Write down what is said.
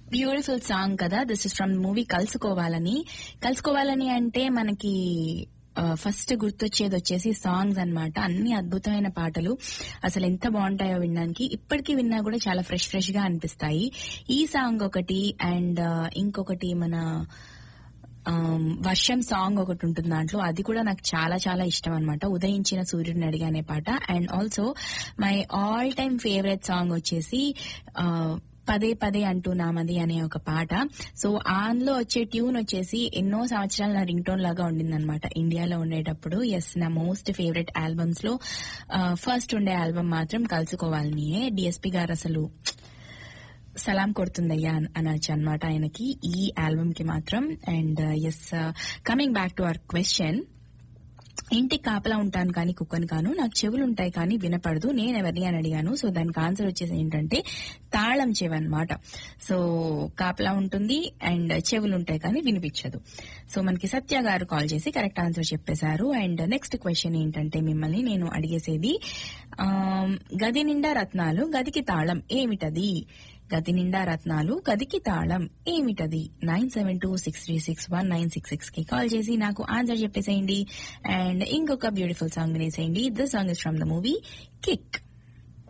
beautiful song కదా this is from movie Kalusukovalani Kalusukovalani అంటే మనకి ఫస్ట్ గుర్తొచ్చేది వచ్చేసి సాంగ్స్ అన్నమాట అన్ని అద్భుతమైన పాటలు అసలు ఎంత బాగుంటాయో వినడానికి ఇప్పటికీ విన్నా కూడా చాలా ఫ్రెష్ ఫ్రెష్ గా అనిపిస్తాయి ఈ సాంగ్ ఒకటి అండ్ ఇంకొకటి మన ఆమ్, వర్షం సాంగ్ ఒకటి ఉంటుంది దాంట్లో అది కూడా నాకు చాలా చాలా ఇష్టం అనమాట ఉదయించిన సూర్యుడిని అడిగా అనే పాట and also my all time favourite song వచ్చేసి ఆ, పదే పదే అంటూ నామది అనే ఒక పాట సో అందులో వచ్చే ట్యూన్ వచ్చేసి ఎన్నో సంవత్సరాలు నా రింగ్ టోన్ లాగా ఉండిందనమాట ఇండియాలో ఉండేటప్పుడు ఎస్ నా మోస్ట్ ఫేవరెట్ ఆల్బమ్స్ లో ఫస్ట్ ఉండే ఆల్బమ్ మాత్రం కలుసుకోవాలనియే డిఎస్పి గారు అసలు సలాం కొడుతుందయ్యా అన్- అనొచ్చు అనమాట ఆయనకి ఈ ఆల్బమ్ కి మాత్రం and yes coming back to our question ఇంటికి కాపలా ఉంటాను కానీ కుక్కని కాను నాకు చెవులు ఉంటాయి కానీ వినపడదు నేను ఎవరిని అని అడిగాను సో దానికి ఆన్సర్ వచ్చేసి ఏంటంటే తాళం చెవి అనమాట సో కాపలా ఉంటుంది అండ్ చెవులు ఉంటాయి కానీ వినిపించదు సో మనకి సత్య గారు కాల్ చేసి కరెక్ట్ ఆన్సర్ చెప్పేశారు అండ్ నెక్స్ట్ క్వశ్చన్ ఏంటంటే మిమ్మల్ని నేను అడిగేసేది ఆమ్, గది నిండా రత్నాలు గదికి తాళం ఏమిటది గది నిండా రత్నాలు గదికి తాళం ఏమిటది nine seven two six three six one nine six six కి కాల్ చేసి నాకు ఆన్సర్ చెప్పేసేయండి అండ్ ఇంకొక బ్యూటిఫుల్ సాంగ్ వినేసేయండి this song is from the movie kick